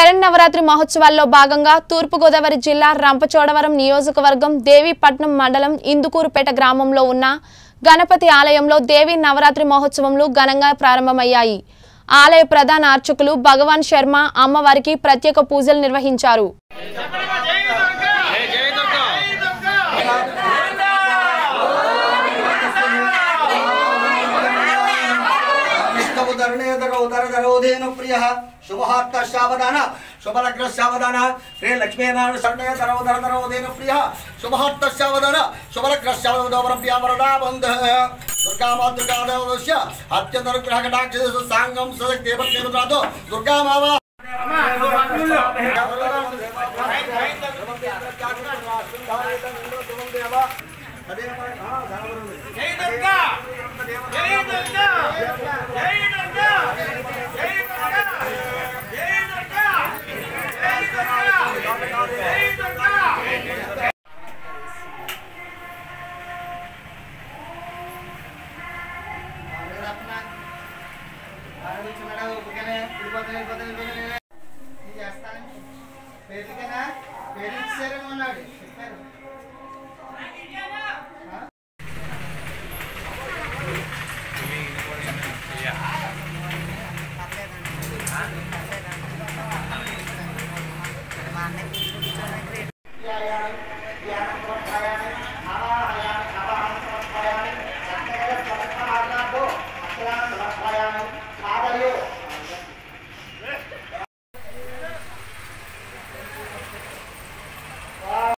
శరణవరాత్రి మహోత్సవాల్లో భాగంగా తూర్పుగోదావరి జిల్లా రంపచోడవరం నియోజకవర్గం దేవీపట్నం మండలం ఇందుకూరుపేట గ్రామంలో ఉన్న గణపతి ఆలయంలో దేవి నవరాత్రి మహోత్సవములు ఘనంగా ప్రారంభమయ్యాయి ఆలయ ప్రధాన అర్చకులు భగవాన్ శర్మ అమ్మవారికి ప్రత్యేక పూజలు నిర్వహించారు ఉదరధరోధేన ప్రియ శుభహార్త శావధాన శుభలగ్న శావధాన శ్రీ లక్ష్మీనారాయణ శరణయ ధరోధర ధరోధేన ప్రియ శుభహార్త శావధాన శుభలగ్న శావధోపరభ్యా వరదా బంధ దుర్గామాతృకాదస్య అత్యంతనుగ్రహ కటాక్ష సాంగం సదక్దేవత్నేదో దుర్గామావా జై దుర్గా జై దుర్గా జై దుర్గా జై దుర్గా జై దుర్గా జై దుర్గా జై దుర్గా చేస్తాను